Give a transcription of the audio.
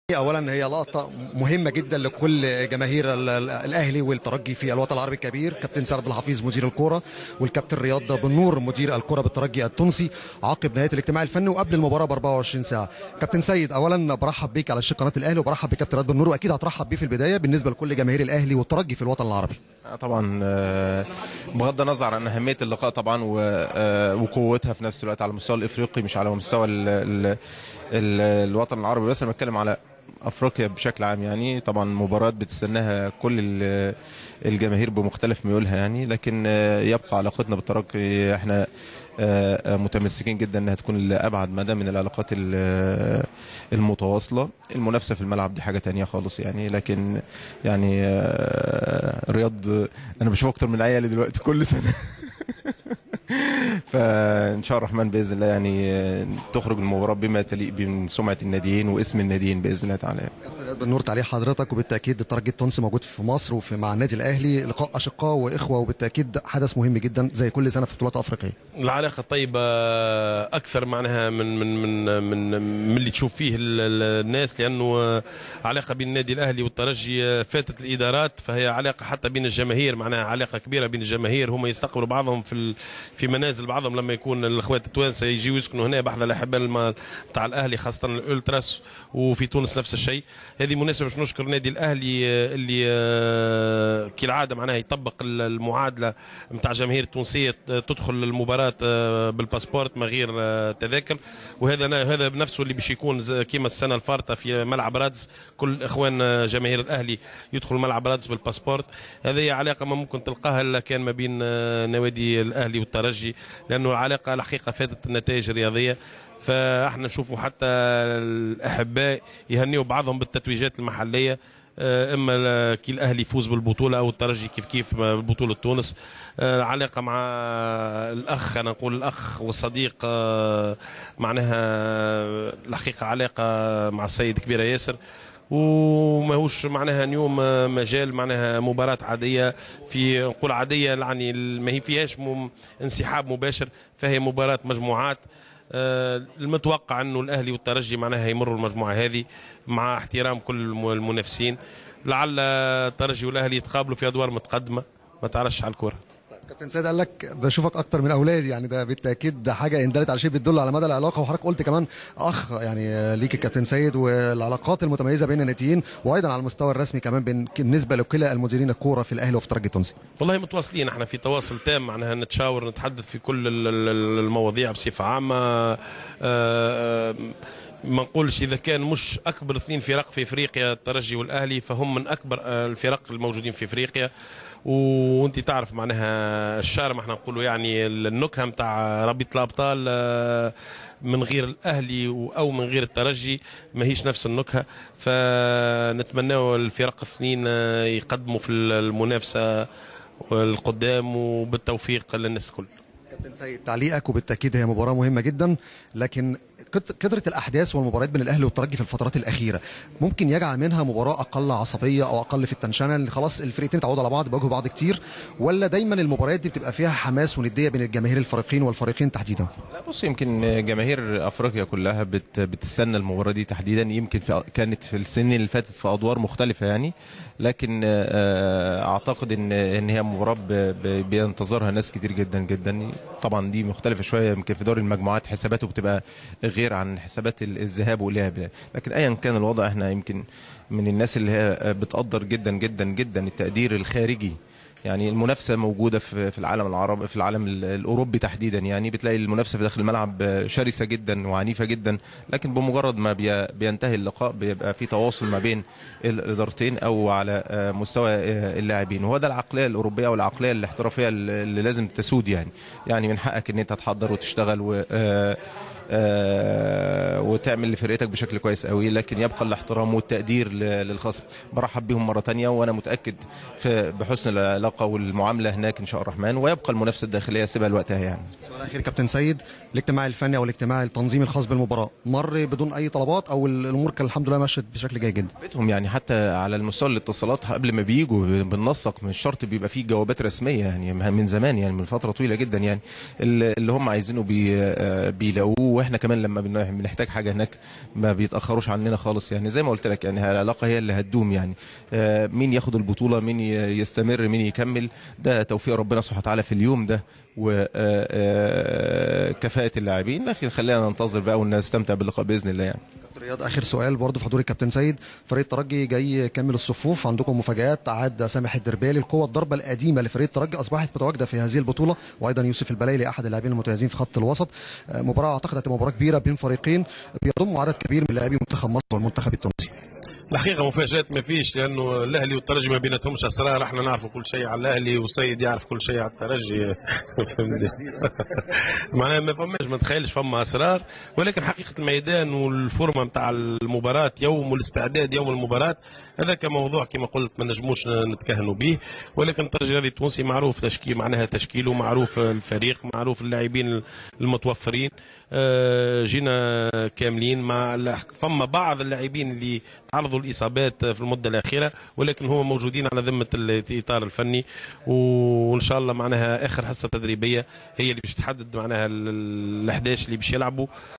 اولا هي لقطه مهمه جدا لكل جماهير ال- ال- الاهلي والترجي في الوطن العربي الكبير كابتن سعد الحفيظ مدير الكره والكابتن رياض بن نور مدير الكره بالترجي التونسي عقب نهايه الاجتماع الفني وقبل المباراه ب 24 ساعه كابتن سيد اولا برحب بيك على شاشه قناه الاهلي وبرحب بكابتن رياض بن نور واكيد هترحب بيه في البدايه بالنسبه لكل جماهير الاهلي والترجي في الوطن العربي آه طبعا آه، بغض النظر عن اهميه اللقاء طبعا و- آه، وقوتها في نفس الوقت على المستوى الافريقي مش على مستوى ال ال ال الوطن العربي بس انا بتكلم على افريقيا بشكل عام يعني طبعا مباراه بتستناها كل ال- الجماهير بمختلف ميولها يعني لكن آه، يبقى علاقتنا بالترجي احنا آه، آه، متمسكين جدا انها تكون لابعد مدى من العلاقات ال- المتواصله المنافسه في الملعب دي حاجه تانية خالص يعني لكن يعني آه، رياض انا بشوفه اكتر من عيالي دلوقتي كل سنه فان شاء الله الرحمن باذن الله يعني آه، تخرج المباراه بما تليق من سمعه الناديين واسم الناديين باذن الله تعالى كابتن رياض بن نور تعليق حضرتك وبالتاكيد الترجي التونسي موجود في مصر وفي مع النادي الاهلي لقاء اشقاء واخوه وبالتاكيد حدث مهم جدا زي كل سنه في بطولات افريقيه العلاقه طيبه اكثر معناها من من من من, من اللي تشوف فيه ال- ال- الناس لانه علاقه بين النادي الاهلي والترجي فاتت الادارات فهي علاقه حتى بين الجماهير معناها علاقه كبيره بين الجماهير هم يستقبلوا بعضهم في ال- في منازل بعضهم لما يكون الاخوات التوانسه يجيوا يسكنوا هنا بحذا الاحباء الم- بتاع الاهلي خاصه الالتراس وفي تونس نفس الشيء هذه مناسبه باش نشكر النادي الاهلي آه، اللي آه، كالعاده معناها يطبق ال- المعادله نتاع الجماهير التونسيه ت- تدخل المباراه آه، بالباسبورت من غير آه، تذاكر وهذا هذا بنفسه اللي باش يكون زي- كيما السنه الفارطه في ملعب رادز كل اخوان آه، جماهير الاهلي يدخلوا ملعب رادز بالباسبورت هذه علاقه ما ممكن تلقاها الا كان ما بين آه، نوادي الاهلي والترجي لانه العلاقه الحقيقه فاتت النتائج الرياضيه فاحنا نشوفوا حتى الاحباء يهنيوا بعضهم بالتتويجات المحليه آه، اما ال- كي الاهلي يفوز بالبطوله او الترجي كيف كيف ببطوله تونس آه، علاقه مع الاخ انا نقول الاخ والصديق آه، معناها الحقيقه علاقه مع السيد كبيره ياسر وماهوش معناها اليوم آه، مجال معناها مباراة عادية في نقول عادية يعني ما هي فيهاش مم- انسحاب مباشر فهي مباراة مجموعات آه، المتوقع انه الاهلي والترجي معناها يمروا المجموعه هذه مع احترام كل الم- المنافسين لعل الترجي والاهلي يتقابلوا في ادوار متقدمه ما تعرفش على الكره كابتن سيد قال لك بشوفك اكتر من اولادي يعني ده بالتاكيد ده حاجه ان دلت على شيء بتدل على مدى العلاقه وحضرتك قلت كمان اخ يعني ليك الكابتن سيد والعلاقات المتميزه بين الناديين وايضا على المستوى الرسمي كمان بين بالنسبه لكلا المديرين الكوره في الاهلي وفي الترجي التونسي والله متواصلين احنا في تواصل تام معناها نتشاور نتحدث في كل ال- ال- المواضيع بصفه عامه آه، آه، ما نقولش اذا كان مش اكبر اثنين فرق في افريقيا الترجي والاهلي فهم من اكبر آه، الفرق الموجودين في افريقيا وانت تعرف معناها الشارم احنا نقولوا يعني النكهه نتاع رابطه الابطال آه، من غير الاهلي و- او من غير الترجي ما هيش نفس النكهه فنتمناو الفرق الاثنين آه، يقدموا في المنافسه القدام وبالتوفيق للناس الكل كابتن سيد تعليقك وبالتاكيد هي مباراه مهمه جدا لكن كت- كثره الاحداث والمباريات بين الاهلي والترجي في الفترات الاخيره ممكن يجعل منها مباراه اقل عصبيه او اقل في التنشنه اللي خلاص الفريقين اتعودوا على بعض بيواجهوا بعض كتير ولا دايما المباريات دي بتبقى فيها حماس ونديه بين الجماهير الفريقين والفريقين تحديدا لا بص يمكن جماهير افريقيا كلها بت بتستنى المباراه دي تحديدا يمكن في كانت في السنين اللي فاتت في ادوار مختلفه يعني لكن آه، اعتقد ان ان هي مباراه ب- ب- بينتظرها ناس كتير جدا جدا طبعا دي مختلفه شويه يمكن في دوري المجموعات حساباته بتبقى غير عن حسابات ال- الذهاب واللعب يعني. لكن ايا كان الوضع احنا يمكن من الناس اللي هي بتقدر جدا جدا جدا التقدير الخارجي يعني المنافسه موجوده في في العالم العربي في العالم ال- الاوروبي تحديدا يعني بتلاقي المنافسه في داخل الملعب شرسه جدا وعنيفه جدا لكن بمجرد ما بي- بينتهي اللقاء بيبقى في تواصل ما بين الادارتين او على آه، مستوى آه، اللاعبين وهو ده العقليه الاوروبيه والعقليه الاحترافيه اللي اللي لازم تسود يعني يعني من حقك ان انت تحضر وتشتغل و آه، آه، وتعمل لفرقتك بشكل كويس قوي لكن يبقى الاحترام والتقدير ل- للخصم برحب بيهم مره تانية وانا متاكد في بحسن العلاقه والمعامله هناك ان شاء الرحمن ويبقى المنافسه الداخليه سيبها لوقتها يعني سؤال اخير كابتن سيد الاجتماع الفني او الاجتماع التنظيمي الخاص بالمباراه مر بدون اي طلبات او الامور كان الحمد لله مشت بشكل جيد جدا بيتهم يعني حتى على المستوى الاتصالات قبل ما بيجوا بننسق مش شرط بيبقى فيه جوابات رسميه يعني من زمان يعني من فتره طويله جدا يعني اللي اللي هم عايزينه بي آه، بيلاقوه واحنا كمان لما بن- بنحتاج حاجه هناك ما بيتاخروش عننا خالص يعني زي ما قلت لك يعني العلاقه هي اللي هتدوم يعني آه، مين ياخد البطوله مين ي- يستمر مين يكمل ده توفيق ربنا سبحانه وتعالى في اليوم ده وكفاءه اللاعبين لكن خلينا ننتظر بقى ونستمتع باللقاء باذن الله يعني كابتن رياض اخر سؤال برضه في حضور الكابتن سيد فريق الترجي جاي يكمل الصفوف عندكم مفاجات عاد سامح الدربالي القوه الضربه القديمه لفريق الترجي اصبحت متواجده في هذه البطوله وايضا يوسف البلايلي احد اللاعبين المتميزين في خط الوسط آه، مباراه اعتقد هتبقى مباراه كبيره بين فريقين بيضموا عدد كبير من لاعبي منتخب مصر والمنتخب التونسي الحقيقه مفاجات ما فيش لانه الاهلي والترجي ما بيناتهمش اسرار احنا نعرف كل شيء على الاهلي وسيد يعرف كل شيء على الترجي فهمتني معناها ما فماش ما تخيلش فما اسرار ولكن حقيقه الميدان والفورمه نتاع المباراه يوم والاستعداد يوم المباراه هذاك موضوع كما قلت ما نجموش نتكهنوا به ولكن الترجي الرياضي التونسي معروف تشكيل معناها تشكيله معروف الفريق معروف اللاعبين المتوفرين آه، جينا كاملين مع فما بعض اللاعبين اللي تعرضوا الاصابات في المده الاخيره ولكن هم موجودين على ذمه الاطار الفني وان شاء الله معناها اخر حصه تدريبيه هي اللي باش تحدد معناها ال 11 اللي باش يلعبوا